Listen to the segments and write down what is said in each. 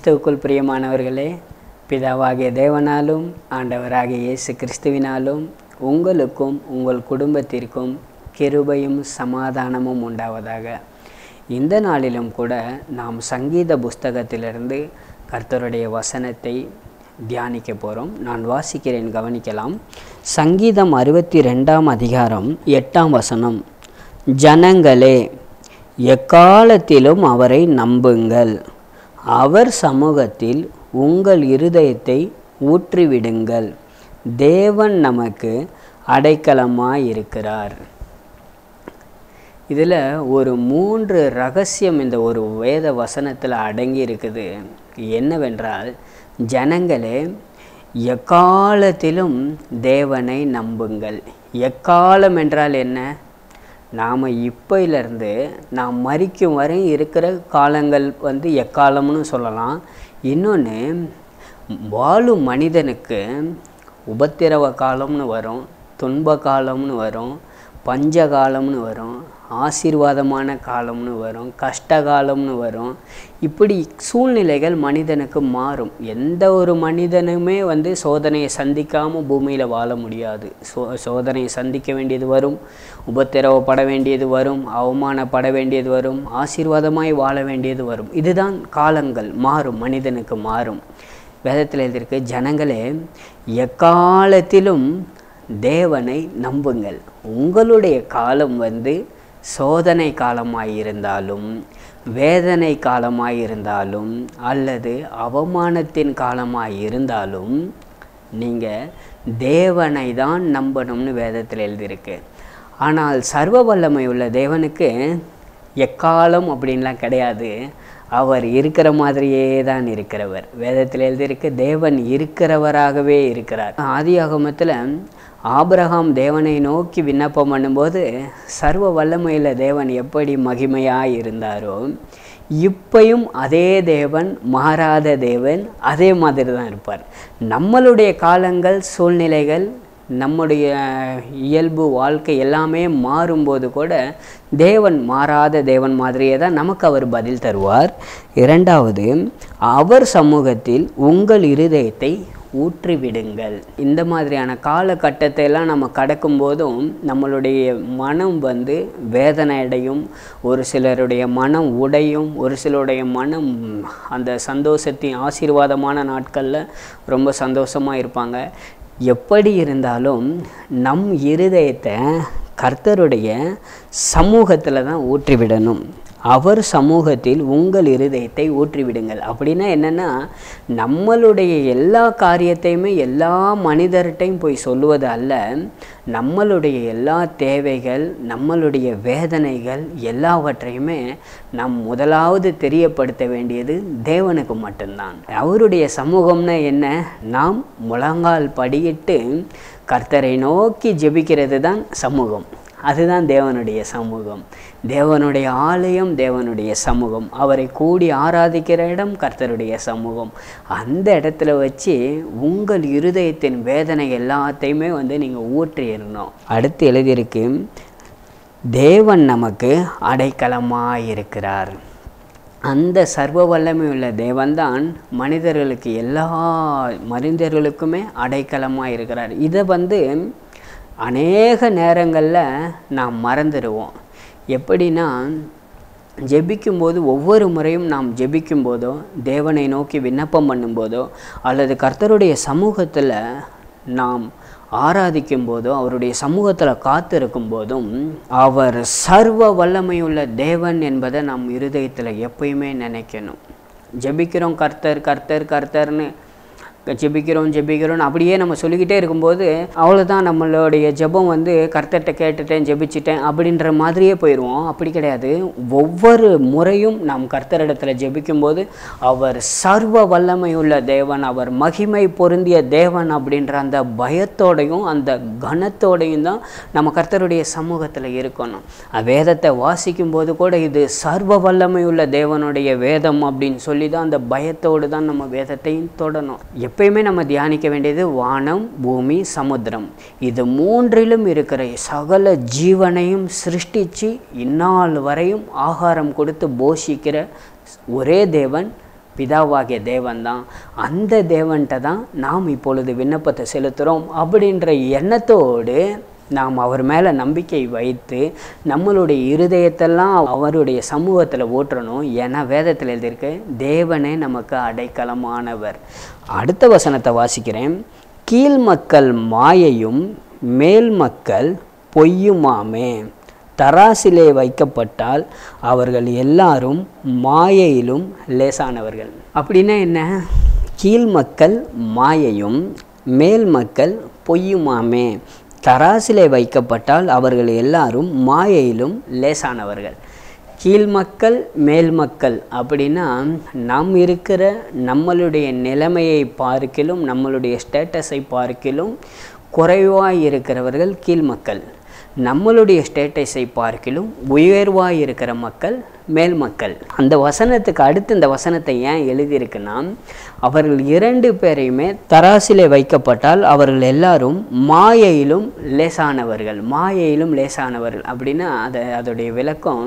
கிறிஸ்துவுக்குள் பிரியமானவர்களே பிதாவாகிய தேவனாலும் ஆண்டவராகிய இயேசு கிறிஸ்துவினாலும் உங்களுக்கும் உங்கள் குடும்பத்திற்கும் கிருபையும் சமாதானமும் உண்டாவதாக இந்த நாளிலும் கூட நாம் சங்கீத புஸ்தகத்திலிருந்து கர்த்தருடைய வசனத்தை தியானிக்க போகிறோம் நான் வாசிக்கிறேன் கவனிக்கலாம் சங்கீதம் அறுபத்தி ரெண்டாம் அதிகாரம் எட்டாம் வசனம் ஜனங்களே எக்காலத்திலும் அவரை நம்புங்கள் அவர் சமூகத்தில் உங்கள் இருதயத்தை ஊற்றிவிடுங்கள் தேவன் நமக்கு அடைக்கலமாய் இருக்கிறார் இதில் ஒரு மூன்று ரகசியம் இந்த ஒரு வேத வசனத்தில் அடங்கி இருக்குது என்னவென்றால் ஜனங்களே எக்காலத்திலும் தேவனை நம்புங்கள் எக்காலம் என்றால் என்ன நாம் இப்போயிலேருந்து நாம் மறிக்கும் வரை இருக்கிற காலங்கள் வந்து எக்காலம்னு சொல்லலாம் இன்னொன்று வாழும் மனிதனுக்கு உபத்திரவ காலம்னு வரும் துன்ப காலம்னு வரும் பஞ்ச காலம்னு வரும் ஆசீர்வாதமான காலம்னு வரும் கஷ்ட காலம்னு வரும் இப்படி சூழ்நிலைகள் மனிதனுக்கு மாறும் எந்த ஒரு மனிதனுமே வந்து சோதனையை சந்திக்காமல் பூமியில் வாழ முடியாது சோ சோதனையை சந்திக்க வேண்டியது வரும் உபத்திரவப்பட வேண்டியது வரும் அவமானப்பட வேண்டியது வரும் ஆசீர்வாதமாய் வாழ வேண்டியது வரும் இதுதான் காலங்கள் மாறும் மனிதனுக்கு மாறும் வேதத்தில் எழுதியிருக்கு ஜனங்களே எக்காலத்திலும் தேவனை நம்புங்கள் உங்களுடைய காலம் வந்து சோதனை காலமாய் இருந்தாலும் வேதனை காலமாய் இருந்தாலும் அல்லது அவமானத்தின் காலமாய் இருந்தாலும் நீங்கள் தேவனை தான் நம்பணும்னு வேதத்தில் எழுதியிருக்கு ஆனால் சர்வ வல்லமை உள்ள தேவனுக்கு எக்காலம் அப்படின்லாம் கிடையாது அவர் இருக்கிற மாதிரியே தான் இருக்கிறவர் வேதத்தில் எழுதியிருக்கு தேவன் இருக்கிறவராகவே இருக்கிறார் ஆதியாகமத்தில் ஆபிரகாம் தேவனை நோக்கி விண்ணப்பம் பண்ணும்போது சர்வ வல்லமையில் தேவன் எப்படி மகிமையாக இருந்தாரோ இப்பையும் அதே தேவன் மாறாத தேவன் அதே மாதிரி தான் இருப்பார் நம்மளுடைய காலங்கள் சூழ்நிலைகள் நம்முடைய இயல்பு வாழ்க்கை எல்லாமே மாறும்போது கூட தேவன் மாறாத தேவன் மாதிரியே தான் நமக்கு அவர் பதில் தருவார் இரண்டாவது அவர் சமூகத்தில் உங்கள் இருதயத்தை ஊற்றிவிடுங்கள் இந்த மாதிரியான காலகட்டத்தை எல்லாம் நம்ம கடக்கும் போதும் நம்மளுடைய மனம் வந்து வேதனை அடையும் ஒரு சிலருடைய மனம் உடையும் ஒரு சிலருடைய மனம் அந்த சந்தோஷத்தின் ஆசீர்வாதமான நாட்களில் ரொம்ப சந்தோஷமாக இருப்பாங்க எப்படி இருந்தாலும் நம் இருதயத்தை கர்த்தருடைய சமூகத்தில் தான் ஊற்றிவிடணும் அவர் சமூகத்தில் உங்கள் இருதயத்தை ஊற்றிவிடுங்கள் அப்படின்னா என்னென்னா நம்மளுடைய எல்லா காரியத்தையுமே எல்லா மனிதர்கிட்டையும் போய் சொல்லுவது அல்ல நம்மளுடைய எல்லா தேவைகள் நம்மளுடைய வேதனைகள் எல்லாவற்றையுமே நம் முதலாவது தெரியப்படுத்த வேண்டியது தேவனுக்கு மட்டும்தான் அவருடைய சமூகம்னா என்ன நாம் முழங்கால் படியிட்டு கர்த்தரை நோக்கி ஜெபிக்கிறது தான் சமூகம் அதுதான் தேவனுடைய சமூகம் தேவனுடைய ஆலயம் தேவனுடைய சமூகம் அவரை கூடி ஆராதிக்கிற இடம் கர்த்தருடைய சமூகம் அந்த இடத்துல வச்சு உங்கள் இருதயத்தின் வேதனை எல்லாத்தையுமே வந்து நீங்கள் ஊற்றிடணும் அடுத்து எழுதியிருக்கு தேவன் நமக்கு அடைக்கலமாக இருக்கிறார் அந்த சர்வ வல்லமை உள்ள தேவன்தான் மனிதர்களுக்கு எல்லா மனிதர்களுக்குமே அடைக்கலமாக இருக்கிறார் இதை வந்து அநேக நேரங்களில் நாம் மறந்துடுவோம் எப்படின்னா ஜெபிக்கும்போது ஒவ்வொரு முறையும் நாம் ஜெபிக்கும் போதோ தேவனை நோக்கி விண்ணப்பம் பண்ணும்போதோ அல்லது கர்த்தருடைய சமூகத்தில் நாம் ஆராதிக்கும் போதோ அவருடைய சமூகத்தில் காத்திருக்கும் போதும் அவர் சர்வ வல்லமையுள்ள தேவன் என்பதை நம் இருதயத்தில் எப்பயுமே நினைக்கணும் ஜெபிக்கிறோம் கர்த்தர் கர்த்தர் கர்த்தர்னு ஜெபிக்கிறோம் ஜெபிக்கிறோம் அப்படியே நம்ம சொல்லிக்கிட்டே இருக்கும்போது அவ்வளோதான் நம்மளுடைய ஜெபம் வந்து கர்த்தர்கிட்ட கேட்டுட்டேன் ஜெபிச்சிட்டேன் அப்படின்ற மாதிரியே போயிடுவோம் அப்படி கிடையாது ஒவ்வொரு முறையும் நாம் கர்த்தரிடத்தில் ஜெபிக்கும்போது அவர் சர்வ வல்லமையுள்ள தேவன் அவர் மகிமை பொருந்திய தேவன் அப்படின்ற அந்த பயத்தோடையும் அந்த கனத்தோடையும் தான் நம்ம கர்த்தருடைய சமூகத்தில் இருக்கணும் வேதத்தை வாசிக்கும் போது கூட இது சர்வ வல்லமையுள்ள தேவனுடைய வேதம் அப்படின்னு சொல்லி தான் அந்த பயத்தோடு தான் நம்ம வேதத்தையும் தொடணும் எப்பயுமே நம்ம தியானிக்க வேண்டியது வானம் பூமி சமுத்திரம் இது மூன்றிலும் இருக்கிற சகல ஜீவனையும் சிருஷ்டிச்சு இந்நாள் வரையும் ஆகாரம் கொடுத்து போஷிக்கிற ஒரே தேவன் பிதாவாகிய தேவன் தான் அந்த தேவன்கிட்ட தான் நாம் இப்பொழுது விண்ணப்பத்தை செலுத்துகிறோம் அப்படின்ற எண்ணத்தோடு நாம் அவர் மேலே நம்பிக்கை வைத்து நம்மளுடைய இருதயத்தெல்லாம் அவருடைய சமூகத்தில் ஓட்டுறணும் ஏன்னா வேதத்தில் எழுதியிருக்கு தேவனே நமக்கு அடைக்கலமானவர் அடுத்த வசனத்தை வாசிக்கிறேன் கீழ் மக்கள் மாயையும் மேல் மக்கள் பொய்யுமாமே தராசிலே வைக்கப்பட்டால் அவர்கள் எல்லாரும் மாயையிலும் லேசானவர்கள் அப்படின்னா என்ன கீழ் மக்கள் மாயையும் மேல் மக்கள் பொய்யுமாமே தராசிலே வைக்கப்பட்டால் அவர்கள் எல்லாரும் மாயையிலும் லேசானவர்கள் கீழ் மக்கள் மேல் மக்கள் அப்படின்னா நாம் இருக்கிற நம்மளுடைய நிலைமையை பார்க்கிலும் நம்மளுடைய ஸ்டேட்டஸை பார்க்கிலும் குறைவாய் இருக்கிறவர்கள் கீழ் மக்கள் நம்மளுடைய ஸ்டேட்டஸை பார்க்கிலும் உயர்வாய் இருக்கிற மக்கள் மேல் மக்கள் அந்த வசனத்துக்கு அடுத்து இந்த வசனத்தை ஏன் எழுதியிருக்குன்னா அவர்கள் இரண்டு பேரையுமே தராசிலே வைக்கப்பட்டால் அவர்கள் எல்லாரும் மாயையிலும் லேசானவர்கள் மாயையிலும் லேசானவர்கள் அப்படின்னா அதை அதோடைய விளக்கம்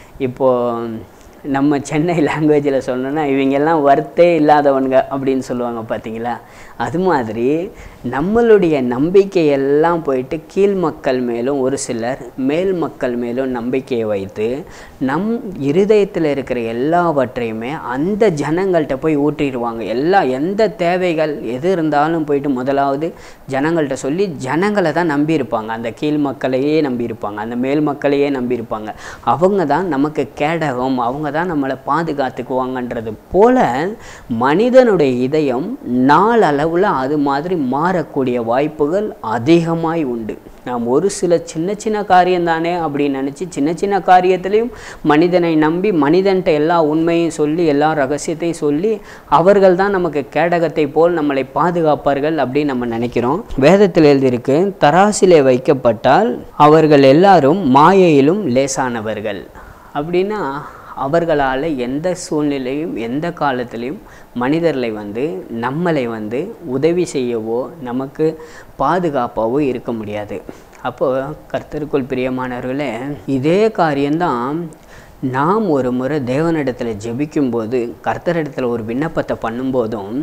இப்போது நம்ம சென்னை லாங்குவேஜில் சொல்லணும்னா இவங்கெல்லாம் வர்த்தே இல்லாதவனுங்க அப்படின்னு சொல்லுவாங்க பார்த்தீங்களா அது மாதிரி நம்மளுடைய நம்பிக்கையெல்லாம் போயிட்டு கீழ் மக்கள் மேலும் ஒரு சிலர் மேல் மக்கள் மேலும் நம்பிக்கையை வைத்து நம் இருதயத்தில் இருக்கிற எல்லாவற்றையுமே அந்த ஜனங்கள்கிட்ட போய் ஊற்றிடுவாங்க எல்லா எந்த தேவைகள் எது இருந்தாலும் போயிட்டு முதலாவது ஜனங்கள்கிட்ட சொல்லி ஜனங்களை தான் நம்பியிருப்பாங்க அந்த கீழ் மக்களையே நம்பியிருப்பாங்க அந்த மேல் மக்களையே நம்பியிருப்பாங்க அவங்க தான் நமக்கு கேடகம் அவங்க தான் நம்மளை பாதுகாத்துக்குவாங்கன்றது போல மனிதனுடைய இதயம் நாளளவில் அது மாதிரி மாறக்கூடிய வாய்ப்புகள் அதிகமாய் உண்டு நாம் ஒரு சில சின்ன சின்ன காரியம் தானே அப்படின்னு நினச்சி சின்ன சின்ன காரியத்திலையும் மனிதனை நம்பி மனிதன்ட்ட எல்லா உண்மையும் சொல்லி எல்லா ரகசியத்தையும் சொல்லி அவர்கள் தான் நமக்கு கேடகத்தை போல் நம்மளை பாதுகாப்பார்கள் அப்படின்னு நம்ம நினைக்கிறோம் வேதத்தில் எழுதியிருக்கு தராசிலே வைக்கப்பட்டால் அவர்கள் எல்லாரும் மாயையிலும் லேசானவர்கள் அப்படின்னா அவர்களால் எந்த சூழ்நிலையும் எந்த காலத்திலையும் மனிதர்களை வந்து நம்மளை வந்து உதவி செய்யவோ நமக்கு பாதுகாப்பாகவோ இருக்க முடியாது அப்போது கர்த்தருக்குள் பிரியமானவர்களே இதே காரியம்தான் நாம் ஒரு முறை தேவனிடத்தில் ஜெபிக்கும்போது கர்த்தரிடத்தில் ஒரு விண்ணப்பத்தை பண்ணும்போதும்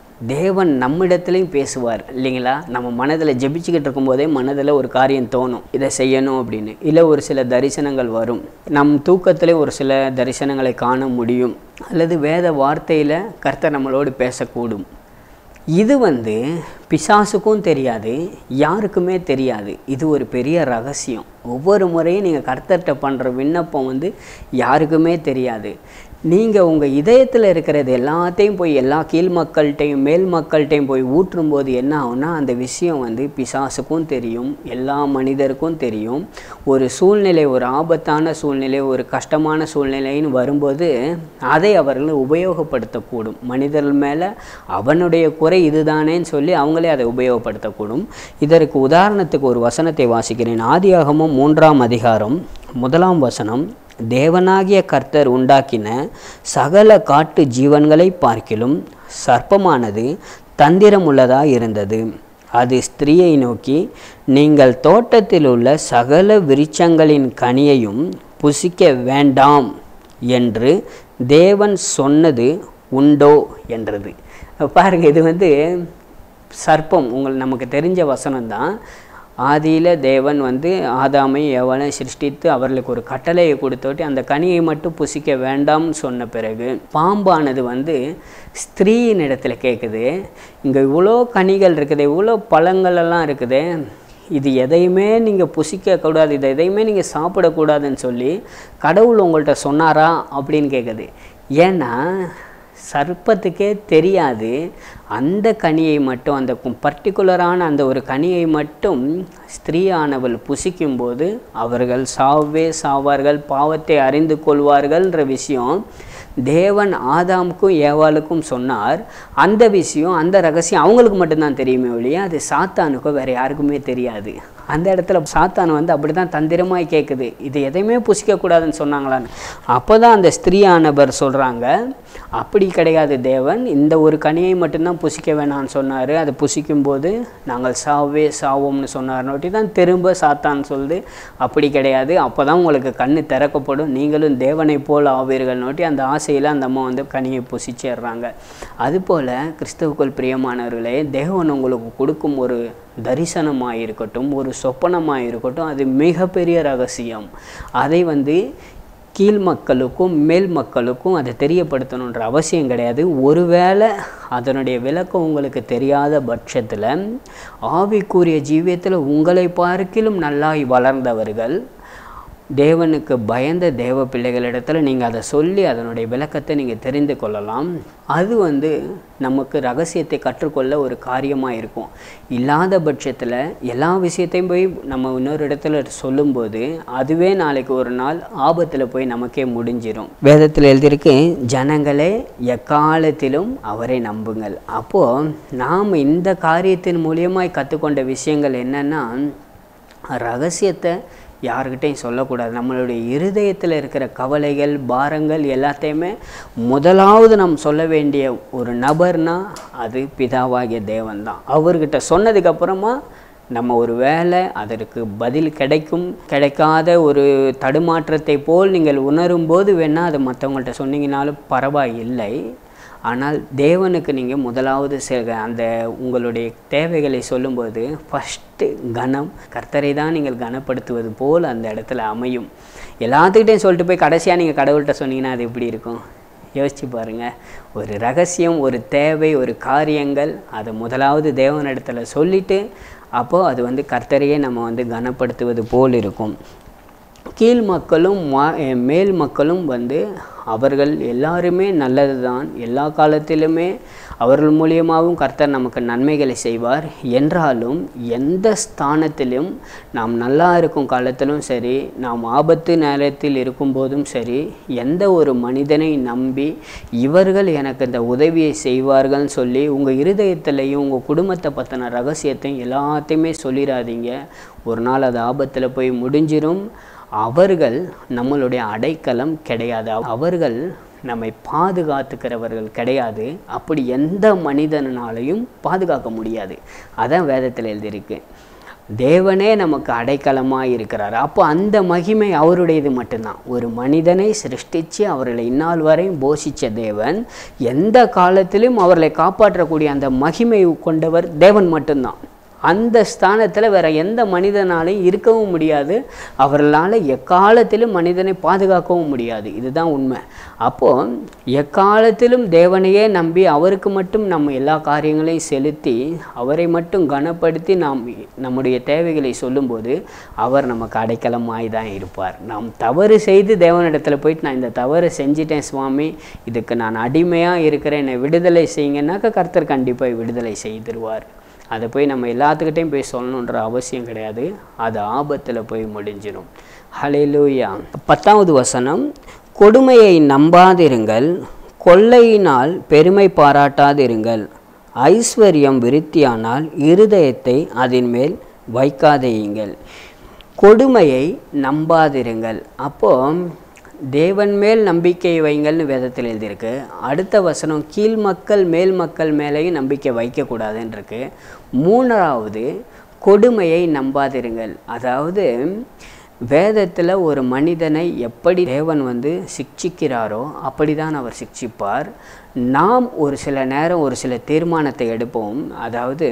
தேவன் நம்மிடத்துலையும் பேசுவார் இல்லைங்களா நம்ம மனதில் ஜெபிச்சுக்கிட்டு இருக்கும்போதே மனதில் ஒரு காரியம் தோணும் இதை செய்யணும் அப்படின்னு இல்லை ஒரு சில தரிசனங்கள் வரும் நம் தூக்கத்திலே ஒரு சில தரிசனங்களை காண முடியும் அல்லது வேத வார்த்தையில் கர்த்தர் நம்மளோடு பேசக்கூடும் இது வந்து பிசாசுக்கும் தெரியாது யாருக்குமே தெரியாது இது ஒரு பெரிய ரகசியம் ஒவ்வொரு முறையும் நீங்கள் கர்த்தர்கிட்ட பண்ணுற விண்ணப்பம் வந்து யாருக்குமே தெரியாது நீங்கள் உங்கள் இதயத்தில் இருக்கிறது எல்லாத்தையும் போய் எல்லா கீழ் மக்கள்கிட்டையும் மேல் மக்கள்கிட்டையும் போய் ஊற்றும்போது என்ன ஆகும்னா அந்த விஷயம் வந்து பிசாசுக்கும் தெரியும் எல்லா மனிதருக்கும் தெரியும் ஒரு சூழ்நிலை ஒரு ஆபத்தான சூழ்நிலை ஒரு கஷ்டமான சூழ்நிலைன்னு வரும்போது அதை அவர்கள் உபயோகப்படுத்தக்கூடும் மனிதர்கள் மேலே அவனுடைய குறை இதுதானேன்னு சொல்லி அவங்களே அதை உபயோகப்படுத்தக்கூடும் இதற்கு உதாரணத்துக்கு ஒரு வசனத்தை வாசிக்கிறேன் ஆதியாகமும் மூன்றாம் அதிகாரம் முதலாம் வசனம் தேவனாகிய கர்த்தர் உண்டாக்கின சகல காட்டு ஜீவன்களை பார்க்கிலும் சர்ப்பமானது தந்திரமுள்ளதாக இருந்தது அது ஸ்திரீயை நோக்கி நீங்கள் தோட்டத்தில் உள்ள சகல விருட்சங்களின் கனியையும் புசிக்க வேண்டாம் என்று தேவன் சொன்னது உண்டோ என்றது பாருங்க இது வந்து சர்ப்பம் உங்கள் நமக்கு தெரிஞ்ச வசனம்தான் ஆதியில் தேவன் வந்து ஆதாமை எவனை சிருஷ்டித்து அவர்களுக்கு ஒரு கட்டளையை கொடுத்தோட்டி அந்த கனியை மட்டும் புசிக்க வேண்டாம்னு சொன்ன பிறகு பாம்பானது வந்து ஸ்திரீயின் இடத்துல கேட்குது இங்கே இவ்வளோ கனிகள் இருக்குது இவ்வளோ பழங்கள் எல்லாம் இருக்குது இது எதையுமே நீங்கள் புசிக்கக்கூடாது இதை எதையுமே நீங்கள் சாப்பிடக்கூடாதுன்னு சொல்லி கடவுள் உங்கள்கிட்ட சொன்னாரா அப்படின்னு கேட்குது ஏன்னா சர்ப்பத்துக்கே தெரியாது அந்த கனியை மட்டும் அந்த பர்டிகுலரான அந்த ஒரு கனியை மட்டும் ஸ்திரீயானவள் புசிக்கும்போது அவர்கள் சாவே சாவார்கள் பாவத்தை அறிந்து கொள்வார்கள்ன்ற விஷயம் தேவன் ஆதாமுக்கும் ஏவாளுக்கும் சொன்னார் அந்த விஷயம் அந்த ரகசியம் அவங்களுக்கு மட்டும்தான் தெரியுமே ஒழிய அது சாத்தானுக்கோ வேறு யாருக்குமே தெரியாது அந்த இடத்துல சாத்தான் வந்து அப்படி தான் தந்திரமாய் கேட்குது இது எதையுமே புசிக்கக்கூடாதுன்னு சொன்னாங்களான்னு அப்போ தான் அந்த ஸ்திரீயானவர் சொல்கிறாங்க அப்படி கிடையாது தேவன் இந்த ஒரு கனியை மட்டும்தான் புசிக்க வேணாம்னு சொன்னார் அதை புசிக்கும்போது நாங்கள் சாவே சாவோம்னு சொன்னார்னோட்டி தான் திரும்ப சாத்தான் சொல்லுது அப்படி கிடையாது அப்போ தான் உங்களுக்கு கண்ணு திறக்கப்படும் நீங்களும் தேவனை போல் ஆவீர்கள் நோட்டி அந்த ஆசையில் அந்த அம்மா வந்து கனியை புசிச்சிடுறாங்க அதுபோல் கிறிஸ்தவுக்குள் பிரியமானவர்களே தேவன் உங்களுக்கு கொடுக்கும் ஒரு தரிசனமாக இருக்கட்டும் ஒரு சொப்பனமாக இருக்கட்டும் அது மிகப்பெரிய ரகசியம் அதை வந்து கீழ் மக்களுக்கும் மேல் மக்களுக்கும் அதை தெரியப்படுத்தணுன்ற அவசியம் கிடையாது ஒருவேளை அதனுடைய விளக்கம் உங்களுக்கு தெரியாத பட்சத்தில் ஆவிக்குரிய ஜீவியத்தில் உங்களை பார்க்கிலும் நல்லாய் வளர்ந்தவர்கள் தேவனுக்கு பயந்த தேவ பிள்ளைகளிடத்தில் நீங்கள் அதை சொல்லி அதனுடைய விளக்கத்தை நீங்கள் தெரிந்து கொள்ளலாம் அது வந்து நமக்கு ரகசியத்தை கற்றுக்கொள்ள ஒரு காரியமாக இருக்கும் இல்லாத பட்சத்தில் எல்லா விஷயத்தையும் போய் நம்ம இன்னொரு இடத்துல சொல்லும்போது அதுவே நாளைக்கு ஒரு நாள் ஆபத்தில் போய் நமக்கே முடிஞ்சிடும் வேதத்தில் எழுதியிருக்கு ஜனங்களே எக்காலத்திலும் அவரை நம்புங்கள் அப்போது நாம் இந்த காரியத்தின் மூலியமாய் கற்றுக்கொண்ட விஷயங்கள் என்னென்னா ரகசியத்தை யாருக்கிட்டையும் சொல்லக்கூடாது நம்மளுடைய இருதயத்தில் இருக்கிற கவலைகள் பாரங்கள் எல்லாத்தையுமே முதலாவது நாம் சொல்ல வேண்டிய ஒரு நபர்னா அது பிதாவாகிய தேவன் தான் அவர்கிட்ட சொன்னதுக்கப்புறமா நம்ம ஒரு வேலை அதற்கு பதில் கிடைக்கும் கிடைக்காத ஒரு தடுமாற்றத்தை போல் நீங்கள் உணரும்போது வேணால் அதை மற்றவங்கள்ட்ட சொன்னீங்கனாலும் பரவாயில்லை ஆனால் தேவனுக்கு நீங்கள் முதலாவது அந்த உங்களுடைய தேவைகளை சொல்லும்போது ஃபஸ்ட்டு கனம் கர்த்தரை தான் நீங்கள் கனப்படுத்துவது போல் அந்த இடத்துல அமையும் எல்லாத்துக்கிட்டையும் சொல்லிட்டு போய் கடைசியாக நீங்கள் கடவுள்கிட்ட சொன்னீங்கன்னா அது எப்படி இருக்கும் யோசிச்சு பாருங்கள் ஒரு ரகசியம் ஒரு தேவை ஒரு காரியங்கள் அதை முதலாவது தேவனிடத்தில் சொல்லிவிட்டு அப்போது அது வந்து கர்த்தரையே நம்ம வந்து கனப்படுத்துவது போல் இருக்கும் கீழ் மக்களும் மா மேல் மக்களும் வந்து அவர்கள் எல்லாருமே நல்லது தான் எல்லா காலத்திலுமே அவர்கள் மூலியமாகவும் கர்த்தர் நமக்கு நன்மைகளை செய்வார் என்றாலும் எந்த ஸ்தானத்திலும் நாம் நல்லா இருக்கும் காலத்திலும் சரி நாம் ஆபத்து நேரத்தில் இருக்கும்போதும் சரி எந்த ஒரு மனிதனை நம்பி இவர்கள் எனக்கு இந்த உதவியை செய்வார்கள்னு சொல்லி உங்கள் இருதயத்திலையும் உங்கள் குடும்பத்தை பற்றின ரகசியத்தையும் எல்லாத்தையுமே சொல்லிடாதீங்க ஒரு நாள் அது ஆபத்தில் போய் முடிஞ்சிடும் அவர்கள் நம்மளுடைய அடைக்கலம் கிடையாது அவர்கள் நம்மை பாதுகாத்துக்கிறவர்கள் கிடையாது அப்படி எந்த மனிதனாலையும் பாதுகாக்க முடியாது அதான் வேதத்தில் எழுதியிருக்கு தேவனே நமக்கு அடைக்கலமாக இருக்கிறார் அப்போ அந்த மகிமை அவருடையது மட்டும்தான் ஒரு மனிதனை சிருஷ்டித்து அவர்களை இந்நாள் வரையும் போஷித்த தேவன் எந்த காலத்திலும் அவர்களை காப்பாற்றக்கூடிய அந்த மகிமை கொண்டவர் தேவன் மட்டும்தான் அந்த ஸ்தானத்தில் வேற எந்த மனிதனாலையும் இருக்கவும் முடியாது அவர்களால் எக்காலத்திலும் மனிதனை பாதுகாக்கவும் முடியாது இதுதான் உண்மை அப்போது எக்காலத்திலும் தேவனையே நம்பி அவருக்கு மட்டும் நம்ம எல்லா காரியங்களையும் செலுத்தி அவரை மட்டும் கனப்படுத்தி நாம் நம்முடைய தேவைகளை சொல்லும்போது அவர் நமக்கு அடைக்கலமாய் தான் இருப்பார் நாம் தவறு செய்து தேவனிடத்தில் போயிட்டு நான் இந்த தவறு செஞ்சிட்டேன் சுவாமி இதுக்கு நான் அடிமையாக இருக்கிறேன் என்னை விடுதலை செய்யுங்கன்னாக்கா கர்த்தர் கண்டிப்பாக விடுதலை செய்திருவார் அதை போய் நம்ம எல்லாத்துக்கிட்டையும் போய் சொல்லணுன்ற அவசியம் கிடையாது அது ஆபத்தில் போய் முடிஞ்சிடும் ஹலேலூயா பத்தாவது வசனம் கொடுமையை நம்பாதிருங்கள் கொள்ளையினால் பெருமை பாராட்டாதிருங்கள் ஐஸ்வர்யம் விருத்தியானால் இருதயத்தை அதன் மேல் வைக்காதேயுங்கள் கொடுமையை நம்பாதிருங்கள் அப்போ தேவன் மேல் நம்பிக்கை வைங்கள்னு வேதத்தில் எழுதியிருக்கு அடுத்த வசனம் கீழ் மக்கள் மேல் மக்கள் மேலேயும் நம்பிக்கை வைக்கக்கூடாதுன்னு இருக்கு மூணாவது கொடுமையை நம்பாதிருங்கள் அதாவது வேதத்தில் ஒரு மனிதனை எப்படி தேவன் வந்து சிக்ஷிக்கிறாரோ அப்படி தான் அவர் சிக்ஷிப்பார் நாம் ஒரு சில நேரம் ஒரு சில தீர்மானத்தை எடுப்போம் அதாவது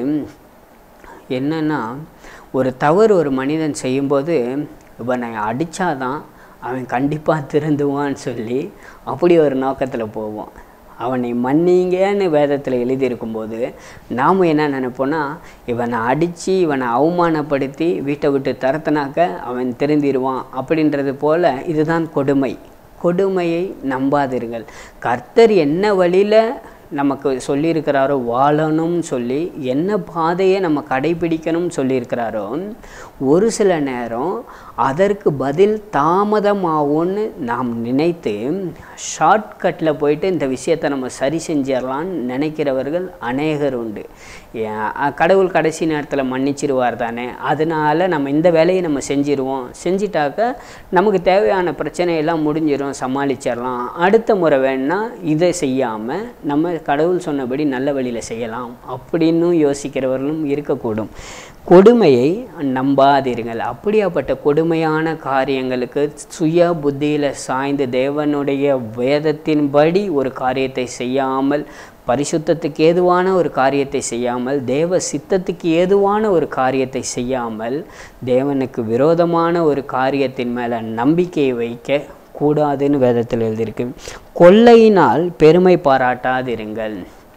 என்னன்னா ஒரு தவறு ஒரு மனிதன் செய்யும்போது இவனை அடித்தாதான் அவன் கண்டிப்பாக திருந்துவான்னு சொல்லி அப்படி ஒரு நோக்கத்தில் போவோம் அவனை மன்னிங்கன்னு வேதத்தில் எழுதியிருக்கும்போது நாம் என்ன நினைப்போன்னா இவனை அடித்து இவனை அவமானப்படுத்தி வீட்டை விட்டு தரத்தினாக்க அவன் திருந்திடுவான் அப்படின்றது போல் இதுதான் கொடுமை கொடுமையை நம்பாதிருங்கள் கர்த்தர் என்ன வழியில் நமக்கு சொல்லியிருக்கிறாரோ வாழணும்னு சொல்லி என்ன பாதையை நம்ம கடைபிடிக்கணும்னு சொல்லியிருக்கிறாரோ ஒரு சில நேரம் அதற்கு பதில் தாமதமாகும்னு நாம் நினைத்து ஷார்ட்கட்டில் போயிட்டு இந்த விஷயத்தை நம்ம சரி செஞ்சிடலான்னு நினைக்கிறவர்கள் அநேகர் உண்டு ஏன், அஹ், கடவுள் கடைசி நேரத்தில் மன்னிச்சிருவார் தானே அதனால நம்ம இந்த வேலையை நம்ம செஞ்சிருவோம் செஞ்சிட்டாக்க நமக்கு தேவையான பிரச்சனையெல்லாம் முடிஞ்சிரும் சமாளிச்சிடலாம் அடுத்த முறை வேணா இதை செய்யாமல் நம்ம கடவுள் சொன்னபடி நல்ல வழியில் செய்யலாம் அப்படின்னு யோசிக்கிறவர்களும் இருக்கக்கூடும் கொடுமையை நம்பாதீர்கள் அப்படியாப்பட்ட கொடுமையான காரியங்களுக்கு சுய புத்தியில் சாய்ந்து தேவனுடைய வேதத்தின்படி ஒரு காரியத்தை செய்யாமல் பரிசுத்தத்துக்கு ஏதுவான ஒரு காரியத்தை செய்யாமல் தேவ சித்தத்துக்கு ஏதுவான ஒரு காரியத்தை செய்யாமல் தேவனுக்கு விரோதமான ஒரு காரியத்தின் மேலே நம்பிக்கையை வைக்க கூடாதுன்னு வேதத்தில் எழுதியிருக்கு கொள்ளையினால் பெருமை பாராட்டாதிருங்கள்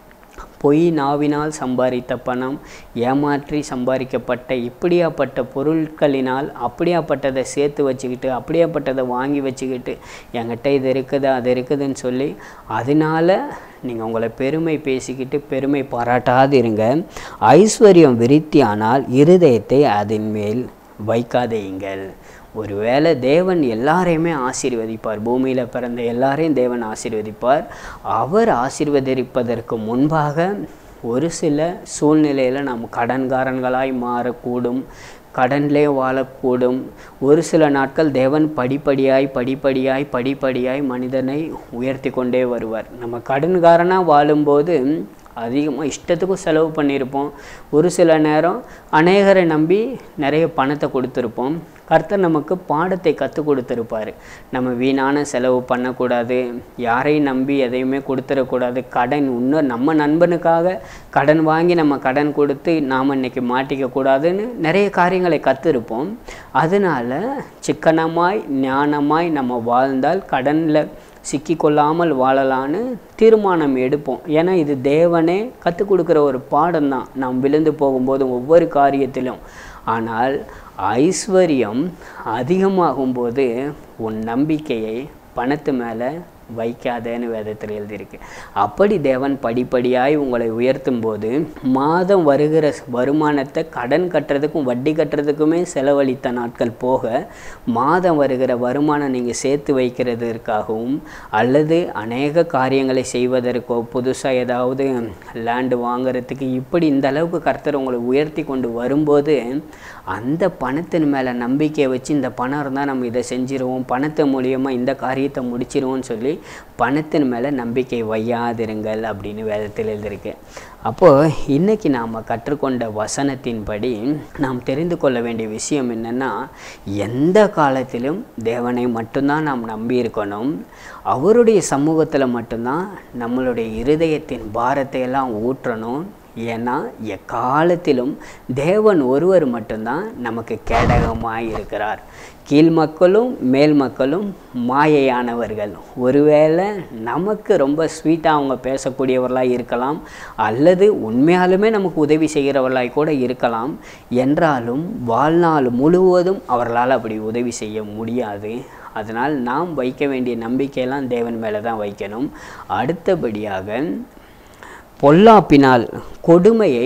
பொய் நாவினால் சம்பாதித்த பணம் ஏமாற்றி சம்பாதிக்கப்பட்ட இப்படியாப்பட்ட பொருட்களினால் அப்படியாப்பட்டதை சேர்த்து வச்சுக்கிட்டு அப்படியாப்பட்டதை வாங்கி வச்சுக்கிட்டு என்கிட்ட இது இருக்குது அது இருக்குதுன்னு சொல்லி அதனால நீங்கள் உங்களை பெருமை பேசிக்கிட்டு பெருமை பாராட்டாதிருங்க ஐஸ்வர்யம் விருத்தியானால் இருதயத்தை அதன் மேல் வைக்காதேயுங்கள் ஒருவேளை தேவன் எல்லாரையுமே ஆசீர்வதிப்பார் பூமியில் பிறந்த எல்லாரையும் தேவன் ஆசீர்வதிப்பார் அவர் ஆசீர்வதிப்பதற்கு முன்பாக ஒரு சில சூழ்நிலையில் நாம் கடன்காரன்களாய் மாறக்கூடும் கடன்லே வாழக்கூடும் ஒரு சில நாட்கள் தேவன் படிப்படியாய் படிப்படியாய் படிப்படியாய் மனிதனை உயர்த்தி கொண்டே வருவார் நம்ம கடன்காரனாக வாழும்போது அதிகமாக இஷ்டத்துக்கும் செலவு பண்ணியிருப்போம் ஒரு சில நேரம் அநேகரை நம்பி நிறைய பணத்தை கொடுத்துருப்போம் கர்த்தர் நமக்கு பாடத்தை கற்றுக் கொடுத்துருப்பார் நம்ம வீணான செலவு பண்ணக்கூடாது யாரையும் நம்பி எதையுமே கொடுத்துடக்கூடாது கடன் இன்னும் நம்ம நண்பனுக்காக கடன் வாங்கி நம்ம கடன் கொடுத்து நாம் இன்னைக்கு மாட்டிக்க கூடாதுன்னு நிறைய காரியங்களை கற்றுருப்போம் அதனால் சிக்கனமாய் ஞானமாய் நம்ம வாழ்ந்தால் கடனில் சிக்கிக்கொள்ளாமல் வாழலான்னு தீர்மானம் எடுப்போம் ஏன்னா இது தேவனே கற்றுக் கொடுக்குற ஒரு பாடம் தான் நாம் விழுந்து போகும்போதும் ஒவ்வொரு காரியத்திலும் ஆனால் ஐஸ்வர்யம் அதிகமாகும்போது உன் நம்பிக்கையை பணத்து மேலே வைக்காதேன்னு வேதத்தில் எழுதியிருக்கு அப்படி தேவன் படிப்படியாய் உங்களை உயர்த்தும் போது மாதம் வருகிற வருமானத்தை கடன் கட்டுறதுக்கும் வட்டி கட்டுறதுக்குமே செலவழித்த நாட்கள் போக மாதம் வருகிற வருமானம் நீங்கள் சேர்த்து வைக்கிறதற்காகவும் அல்லது அநேக காரியங்களை செய்வதற்கோ புதுசாக ஏதாவது லேண்டு வாங்குறதுக்கு இப்படி இந்த அளவுக்கு கர்த்தர் உங்களை உயர்த்தி கொண்டு வரும்போது அந்த பணத்தின் மேலே நம்பிக்கையை வச்சு இந்த பணம் இருந்தால் நம்ம இதை செஞ்சிருவோம் பணத்தை மூலியமாக இந்த காரியத்தை முடிச்சிருவோம்னு சொல்லி பணத்தின் மேலே நம்பிக்கை வையாதிருங்கள் அப்படின்னு வேதத்தில் எழுதியிருக்கு அப்போது இன்றைக்கி நாம் கற்றுக்கொண்ட வசனத்தின்படி நாம் தெரிந்து கொள்ள வேண்டிய விஷயம் என்னென்னா எந்த காலத்திலும் தேவனை மட்டும்தான் நாம் நம்பி இருக்கணும் அவருடைய சமூகத்தில் மட்டும்தான் நம்மளுடைய இருதயத்தின் பாரத்தை எல்லாம் ஊற்றணும் ஏன்னா எக்காலத்திலும் தேவன் ஒருவர் மட்டும்தான் நமக்கு கேடகமாய் இருக்கிறார் கீழ் மக்களும் மேல் மக்களும் மாயையானவர்கள் ஒருவேளை நமக்கு ரொம்ப ஸ்வீட்டாக அவங்க பேசக்கூடியவர்களாக இருக்கலாம் அல்லது உண்மையாலுமே நமக்கு உதவி செய்கிறவர்களாய் கூட இருக்கலாம் என்றாலும் வாழ்நாள் முழுவதும் அவர்களால் அப்படி உதவி செய்ய முடியாது அதனால் நாம் வைக்க வேண்டிய நம்பிக்கையெல்லாம் தேவன் மேலே தான் வைக்கணும் அடுத்தபடியாக பொல்லாப்பினால் கொடுமையை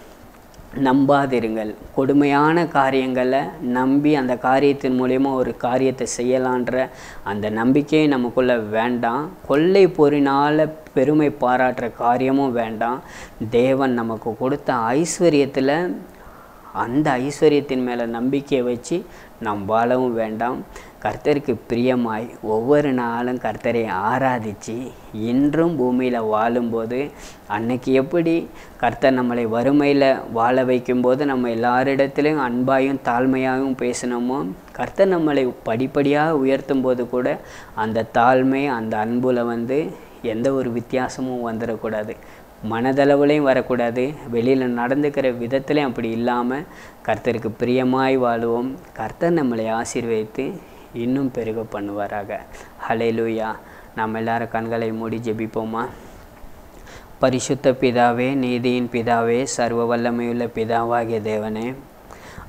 நம்பாதிருங்கள் கொடுமையான காரியங்களை நம்பி அந்த காரியத்தின் மூலயமா ஒரு காரியத்தை செய்யலான்ற அந்த நம்பிக்கையை நமக்குள்ளே வேண்டாம் கொள்ளை பொறினால் பெருமை பாராட்டுற காரியமும் வேண்டாம் தேவன் நமக்கு கொடுத்த ஐஸ்வர்யத்தில் அந்த ஐஸ்வர்யத்தின் மேலே நம்பிக்கையை வச்சு நாம் வாழவும் வேண்டாம் கர்த்தருக்கு பிரியமாய் ஒவ்வொரு நாளும் கர்த்தரை ஆராதித்து இன்றும் பூமியில் வாழும்போது அன்னைக்கு எப்படி கர்த்தர் நம்மளை வறுமையில் வாழ வைக்கும்போது நம்ம எல்லாரிடத்துலையும் அன்பாயும் தாழ்மையாகவும் பேசினோமோ கர்த்தர் நம்மளை படிப்படியாக உயர்த்தும் போது கூட அந்த தாழ்மை அந்த அன்புல வந்து எந்த ஒரு வித்தியாசமும் வந்துடக்கூடாது மனதளவுலையும் வரக்கூடாது வெளியில் நடந்துக்கிற விதத்துலையும் அப்படி இல்லாமல் கர்த்தருக்கு பிரியமாய் வாழுவோம் கர்த்தர் நம்மளை ஆசீர்வதித்து இன்னும் பெருக பண்ணுவாராக ஹலேலூயா நாம் எல்லாரும் கண்களை மூடி ஜெபிப்போமா பரிசுத்த பிதாவே நீதியின் பிதாவே சர்வ வல்லமையுள்ள பிதாவாகிய தேவனே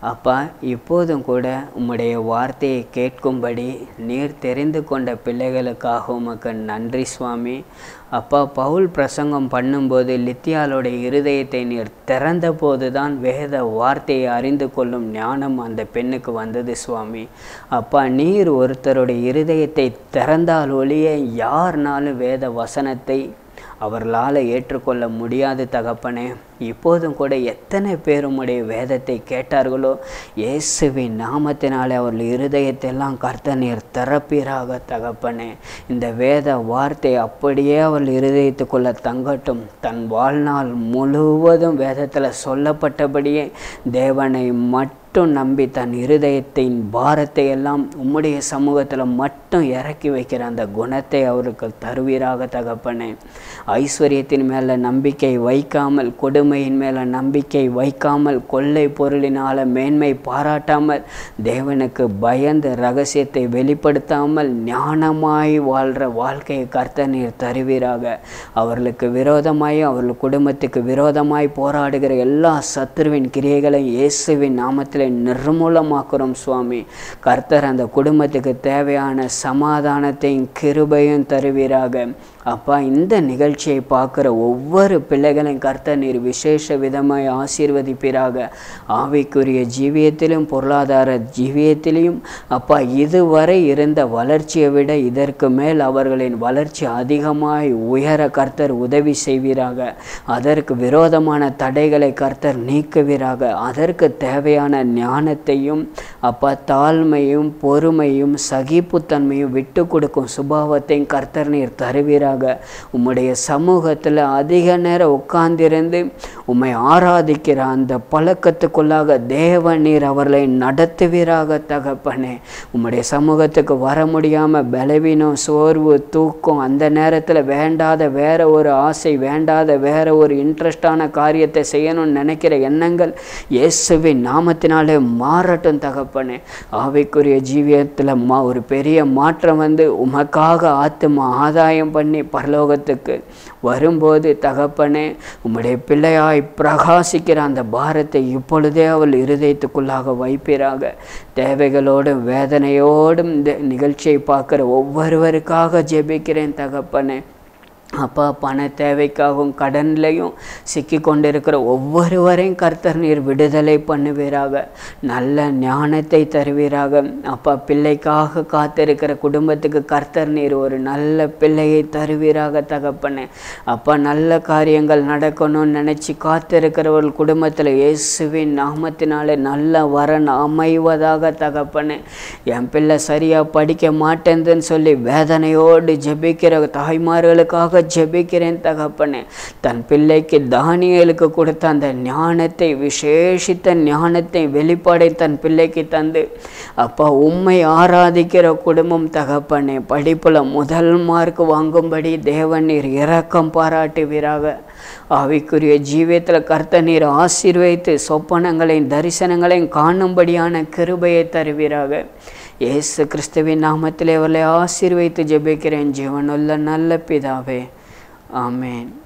அப்பா இப்போதும் கூட உம்முடைய வார்த்தையை கேட்கும்படி நீர் தெரிந்து கொண்ட பிள்ளைகளுக்காக உமக்கு நன்றி சுவாமி அப்பா பவுல் பிரசங்கம் பண்ணும்போது லித்தியாளுடைய இருதயத்தை நீர் திறந்த போதுதான் வேத வார்த்தையை அறிந்து கொள்ளும் ஞானம் அந்த பெண்ணுக்கு வந்தது சுவாமி அப்பா நீர் ஒருத்தருடைய இருதயத்தை திறந்தால் ஒழிய யார்னாலும் வேத வசனத்தை அவர்களால் ஏற்றுக்கொள்ள முடியாது தகப்பனே இப்போதும் கூட எத்தனை பேர் உம்முடைய வேதத்தை கேட்டார்களோ இயேசுவின் நாமத்தினாலே அவர்கள் இருதயத்தெல்லாம் கர்த்த நீர் திறப்பீராக தகப்பனே இந்த வேத வார்த்தை அப்படியே அவர்கள் இருதயத்துக்குள்ள தங்கட்டும் தன் வாழ்நாள் முழுவதும் வேதத்தில் சொல்லப்பட்டபடியே தேவனை மட்டும் மட்டும் நம்பி தன் இருதயத்தின் பாரத்தை எல்லாம் உம்முடைய சமூகத்தில் மட்டும் இறக்கி வைக்கிற அந்த குணத்தை அவருக்கு தருவீராக தகப்பனே ஐஸ்வர்யத்தின் மேலே நம்பிக்கை வைக்காமல் கொடுமையின் மேலே நம்பிக்கை வைக்காமல் கொள்ளை பொருளினால் மேன்மை பாராட்டாமல் தேவனுக்கு பயந்து ரகசியத்தை வெளிப்படுத்தாமல் ஞானமாய் வாழ்கிற வாழ்க்கையை கர்த்த நீர் தருவீராக அவர்களுக்கு விரோதமாய் அவர்கள் குடும்பத்துக்கு விரோதமாய் போராடுகிற எல்லா சத்துருவின் கிரியைகளையும் இயேசுவின் நாமத்தில் நிர்மூலமாக்குறோம் சுவாமி கர்த்தர் அந்த குடும்பத்துக்கு தேவையான சமாதானத்தையும் கிருபையும் தருவீராக அப்பா இந்த நிகழ்ச்சியை பார்க்குற ஒவ்வொரு பிள்ளைகளையும் கர்த்தர் நீர் விசேஷ விதமாய் ஆசீர்வதிப்பீராக ஆவிக்குரிய ஜீவியத்திலும் பொருளாதார ஜீவியத்திலையும் அப்பா இதுவரை இருந்த வளர்ச்சியை விட இதற்கு மேல் அவர்களின் வளர்ச்சி அதிகமாய் உயர கர்த்தர் உதவி செய்வீராக அதற்கு விரோதமான தடைகளை கர்த்தர் நீக்குவீராக அதற்கு தேவையான ஞானத்தையும் அப்பா தாழ்மையும் பொறுமையும் சகிப்புத்தன்மையும் விட்டு கொடுக்கும் சுபாவத்தையும் கர்த்தர் நீர் தருவீராக உம்முடைய சமூகத்தில் அதிக நேரம் உட்கார்ந்திருந்து உம்மை ஆராதிக்கிற அந்த பழக்கத்துக்குள்ளாக தேவ நீர் அவர்களை நடத்துவீராக தகப்பனே உம்முடைய சமூகத்துக்கு வர முடியாமல் பலவீனம் சோர்வு தூக்கம் அந்த நேரத்தில் வேண்டாத வேற ஒரு ஆசை வேண்டாத வேற ஒரு இன்ட்ரெஸ்டான காரியத்தை செய்யணும்னு நினைக்கிற எண்ணங்கள் இயேசுவின் நாமத்தினாலே மாறட்டும் தகப்பனே ஆவிக்குரிய ஜீவியத்தில் மா ஒரு பெரிய மாற்றம் வந்து உமக்காக ஆத்தும ஆதாயம் பண்ணி பரலோகத்துக்கு வரும்போது தகப்பனே உம்முடைய பிள்ளையாய் பிரகாசிக்கிற அந்த பாரத்தை இப்பொழுதே அவள் இருதயத்துக்குள்ளாக வைப்பீராக தேவைகளோடும் வேதனையோடும் இந்த நிகழ்ச்சியை பார்க்குற ஒவ்வொருவருக்காக ஜெபிக்கிறேன் தகப்பனே அப்பா பண தேவைக்காகவும் கடன்லையும் சிக்கி கொண்டிருக்கிற ஒவ்வொருவரையும் கர்த்தர் நீர் விடுதலை பண்ணுவீராக நல்ல ஞானத்தை தருவீராக அப்பா பிள்ளைக்காக காத்திருக்கிற குடும்பத்துக்கு கர்த்தர் நீர் ஒரு நல்ல பிள்ளையை தருவீராக தகப்பனே அப்பா நல்ல காரியங்கள் நடக்கணும்னு நினச்சி காத்திருக்கிறவர்கள் குடும்பத்தில் இயேசுவின் நாமத்தினாலே நல்ல வரன் அமைவதாக தகப்பனே என் பிள்ளை சரியாக படிக்க மாட்டேங்குதுன்னு சொல்லி வேதனையோடு ஜெபிக்கிற தாய்மார்களுக்காக ஜெபிக்கிறேன் தகப்பனே தன் பிள்ளைக்கு தானியலுக்கு கொடுத்த அந்த ஞானத்தை விசேஷித்த ஞானத்தை வெளிப்பாடை தன் பிள்ளைக்கு தந்து அப்பா உண்மை ஆராதிக்கிற குடும்பம் தகப்பனே படிப்பில் முதல் மார்க் வாங்கும்படி தேவன் நீர் இரக்கம் பாராட்டுவீராக ஆவிக்குரிய ஜீவியத்தில் கர்த்த நீர் ஆசீர்வைத்து சொப்பனங்களையும் தரிசனங்களையும் காணும்படியான கிருபையை தருவீராக இயேசு கிறிஸ்துவின் நாமத்திலே அவளை ஆசீர்வைத்து ஜெபிக்கிறேன் ஜீவனுள்ள நல்ல பிதாவே ஆமேன்